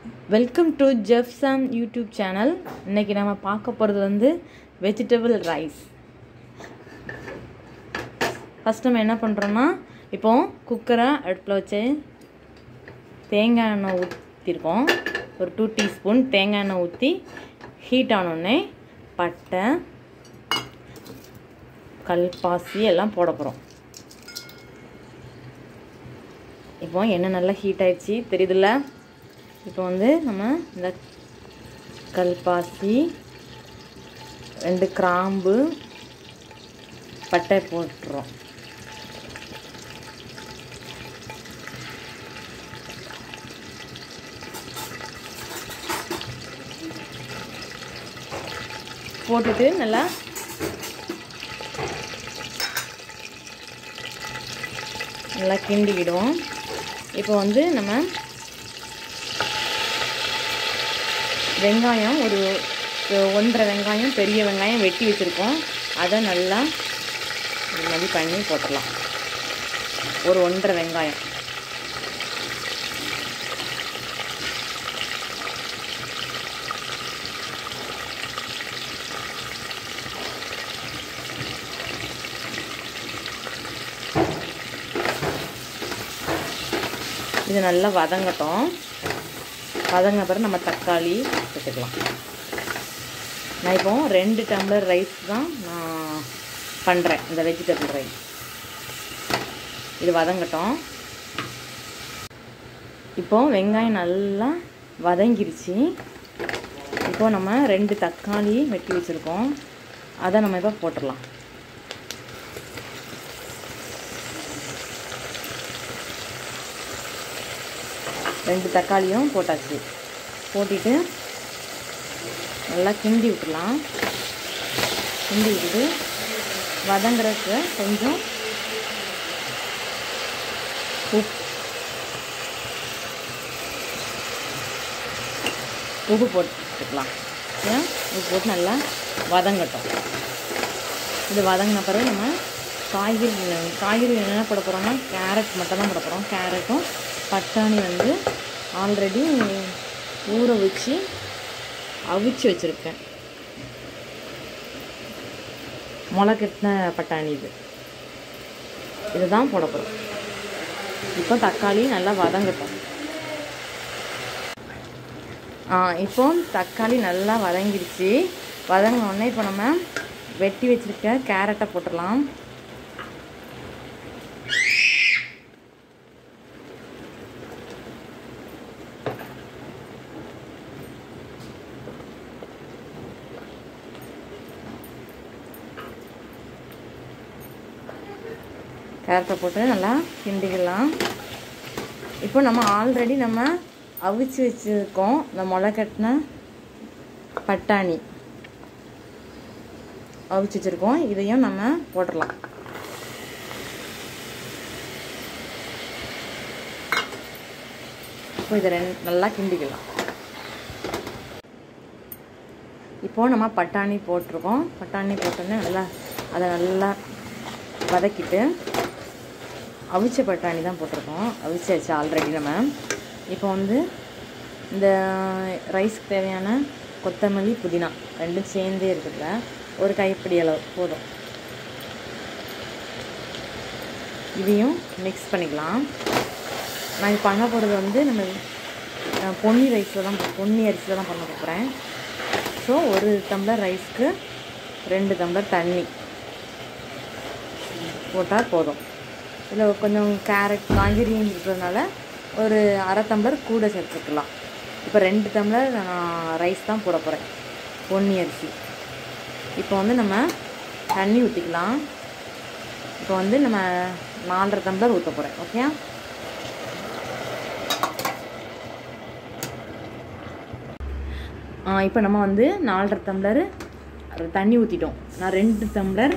welcome to Jeff Sam YouTube channel இன்னைக்கு நம்ம பார்க்க போகிறது வந்து வெஜிடபிள் ரைஸ் ஃபஸ்ட் நம்ம என்ன பண்ணுறோன்னா இப்போ குக்கரை அடுப்பில் வச்சு தேங்காய் எண்ணெய் ஊற்றிருக்கோம் ஒரு டூ டீஸ்பூன் தேங்காய் எண்ணெய் ஊற்றி ஹீட் ஆனோடனே பட்டை கல்பாசி எல்லாம் போட போகிறோம் இப்போ எண்ணெய் நல்லா ஹீட் ஆயிடுச்சு தெரியுதுல்ல இப்போ வந்து நம்ம இந்த கல்பாசி ரெண்டு கிராம்பு பட்டை போட்டுறோம் போட்டுட்டு நல்லா நல்லா கிண்டிக்கிடுவோம் இப்போ வந்து நம்ம வெங்காயம் ஒரு ஒன்றரை வெங்காயம் பெரிய வெங்காயம் வெட்டி வச்சுருக்கோம் அதை நல்லா இது மாதிரி பண்ணி போட்டுடலாம் ஒரு ஒன்றரை வெங்காயம் இது நல்லா வதங்கட்டும் வதங்கின பிறகு நம்ம தக்காளி சேர்த்துக்கலாம் நான் இப்போ ரெண்டு டம்ளர் ரைஸ் தான் நான் பண்ணுறேன் இந்த வெஜிடபிள் ரைஸ் இது வதங்கட்டும் இப்போ வெங்காயம் நல்லா வதங்கிருச்சு இப்போ நம்ம ரெண்டு தக்காளி வெட்டி வச்சுருக்கோம் அதை நம்ம இப்போ போட்டுடலாம் ரெண்டு தக்காளியும் போட்டாச்சு போட்டுட்டு நல்லா கிண்டி விட்டுலாம் கிண்டி விட்டுட்டு வதங்குறதுக்கு கொஞ்சம் உப் உப்பு போட்டுக்கலாம் ஏன் உப்பு போட்டு நல்லா வதங்கட்டும் இது வதங்கின பிறகு நம்ம காய்கறி காய்கறி என்ன போட போகிறோம்னா கேரட் மட்டும் தான் போட போகிறோம் கேரட்டும் பட்டாணி வந்து ஆல்ரெடி ஊற வச்சு அவிச்சு வச்சுருக்கேன் முளை கட்டின பட்டாணி இது இதுதான் போட போகிறோம் இப்போ தக்காளி நல்லா வதங்கட்டும் இப்போ தக்காளி நல்லா வதங்கிடுச்சு வதங்கினோடனே இப்போ நம்ம வெட்டி வச்சுருக்க கேரட்டை போட்டுடலாம் கேரட்டை போட்டு நல்லா கிண்டிக்கலாம் இப்போ நம்ம ஆல்ரெடி நம்ம அவிச்சு வச்சுருக்கோம் இந்த முளை கட்டின பட்டாணி அவிச்சு வச்சுருக்கோம் இதையும் நம்ம போட்டுடலாம் இப்போ இதை ரெண்டு நல்லா கிண்டிக்கலாம் இப்போது நம்ம பட்டாணி போட்டிருக்கோம் பட்டாணி போட்டோன்னே நல்லா அதை நல்லா வதக்கிட்டு அவிச்ச பட்டாணி தான் போட்டிருக்கோம் அவிச்சாச்சு ஆல்ரெடி நம்ம இப்போ வந்து இந்த ரைஸ்க்கு தேவையான கொத்தமல்லி புதினா ரெண்டும் சேர்ந்தே இருக்குதுல ஒரு கைப்பிடி அளவு போதும் இதையும் மிக்ஸ் பண்ணிக்கலாம் நான் பண்ண போகிறது வந்து நம்ம பொன்னி ரைஸில் தான் பொன்னி அரிசியில் தான் பண்ண போகிறேன் ஸோ ஒரு டம்ளர் ரைஸ்க்கு ரெண்டு டம்ளர் தண்ணி போட்டால் போதும் இதில் கொஞ்சம் கேரட் காய்கறி இருக்கிறதுனால ஒரு அரை டம்ளர் கூட சேர்த்துக்கலாம் இப்போ ரெண்டு டம்ளர் நான் ரைஸ் தான் போட போகிறேன் பொன்னி அரிசி இப்போ வந்து நம்ம தண்ணி ஊற்றிக்கலாம் இப்போ வந்து நம்ம நாலரை டம்ளர் ஊற்ற போகிறேன் ஓகே இப்போ நம்ம வந்து நாலரை டம்ளர் தண்ணி ஊற்றிட்டோம் நான் ரெண்டு டம்ளர்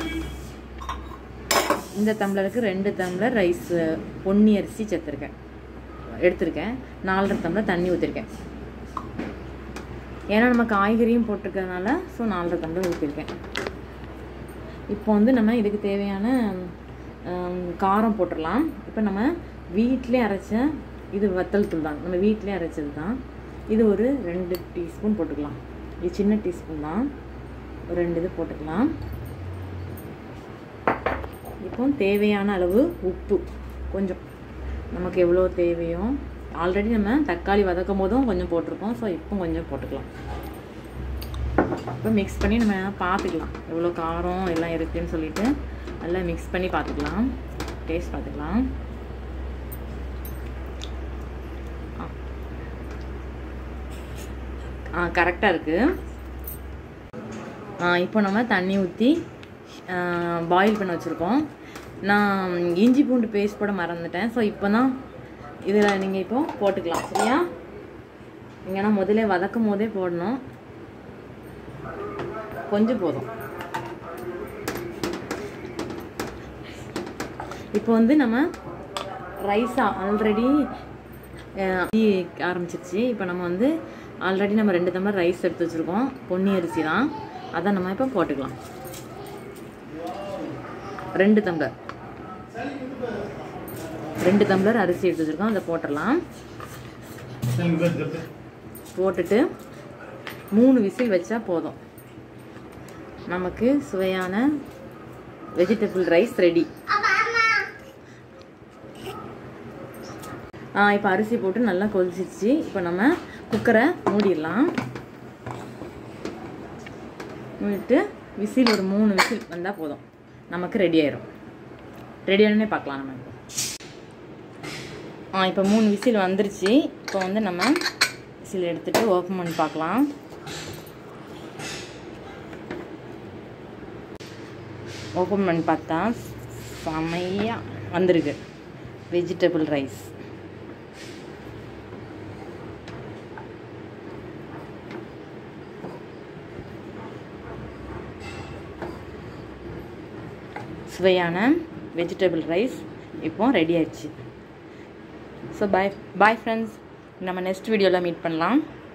இந்த டம்ளருக்கு ரெண்டு டம்ளர் ரைஸ் பொன்னி அரிசி சேர்த்துருக்கேன் எடுத்திருக்கேன் நாலரை டம்ளர் தண்ணி ஊற்றிருக்கேன் ஏன்னா நம்ம காய்கறியும் போட்டிருக்கிறதுனால ஸோ நாலரை டம்ளர் ஊற்றிருக்கேன் இப்போ வந்து நம்ம இதுக்கு தேவையான காரம் போட்டுடலாம் இப்போ நம்ம வீட்டிலே அரைச்ச இது வத்தல் தூள் தான் நம்ம வீட்டிலே அரைச்சது தான் இது ஒரு ரெண்டு டீஸ்பூன் போட்டுக்கலாம் இது சின்ன டீஸ்பூன் தான் ஒரு ரெண்டு இது போட்டுக்கலாம் இப்போ தேவையான அளவு உப்பு கொஞ்சம் நமக்கு எவ்வளோ தேவையோ ஆல்ரெடி நம்ம தக்காளி வதக்கும் போதும் கொஞ்சம் போட்டிருக்கோம் ஸோ இப்போ கொஞ்சம் போட்டுக்கலாம் இப்போ மிக்ஸ் பண்ணி நம்ம பார்த்துக்கலாம் எவ்வளோ காரம் எல்லாம் இருக்குதுன்னு சொல்லிட்டு நல்லா மிக்ஸ் பண்ணி பார்த்துக்கலாம் டேஸ்ட் பார்த்துக்கலாம் ஆ கரெக்டாக இருக்குது இப்போ நம்ம தண்ணி ஊற்றி பாயில் பண்ண வச்சுருக்கோம் நான் இஞ்சி பூண்டு பேஸ்ட் போட மறந்துட்டேன் ஸோ இப்போ தான் இதில் நீங்கள் இப்போ போட்டுக்கலாம் சரியா இங்கன்னா முதல்ல வதக்கும் போதே போடணும் கொஞ்சம் போதும் இப்போ வந்து நம்ம ரைஸா ஆல்ரெடி ஆரம்பிச்சிருச்சு இப்போ நம்ம வந்து ஆல்ரெடி நம்ம ரெண்டு டம்ளர் ரைஸ் எடுத்து வச்சுருக்கோம் பொன்னி அரிசி தான் அதை நம்ம இப்போ போட்டுக்கலாம் ரெண்டு டம்ளர் ரெண்டு டம்ளர் அரிசி எடுத்து வச்சுருக்கோம் அதை போட்டுடலாம் போட்டுட்டு மூணு விசில் வச்சா போதும் நமக்கு சுவையான வெஜிடபிள் ரைஸ் ரெடி இப்போ அரிசி போட்டு நல்லா கொதிச்சிச்சு இப்போ நம்ம குக்கரை மூடிடலாம் மூடிட்டு விசில் ஒரு மூணு விசில் வந்தால் போதும் நமக்கு ரெடி ஆயிரும் ரெடி ஆனே பார்க்கலாம் நம்ம இப்போ ஆ இப்போ மூணு விசில் வந்துருச்சு இப்போ வந்து நம்ம விசில் எடுத்துகிட்டு ஓப்பன் பண்ணி பார்க்கலாம் ஓப்பன் பண்ணி பார்த்தா செமையாக வந்திருக்கு வெஜிடபிள் ரைஸ் சுவையான வெஜிடபிள் ரைஸ் இப்போ ரெடி ஆயிடுச்சு ஸோ பாய் பாய் ஃப்ரெண்ட்ஸ் நம்ம நெக்ஸ்ட் வீடியோவில் மீட் பண்ணலாம்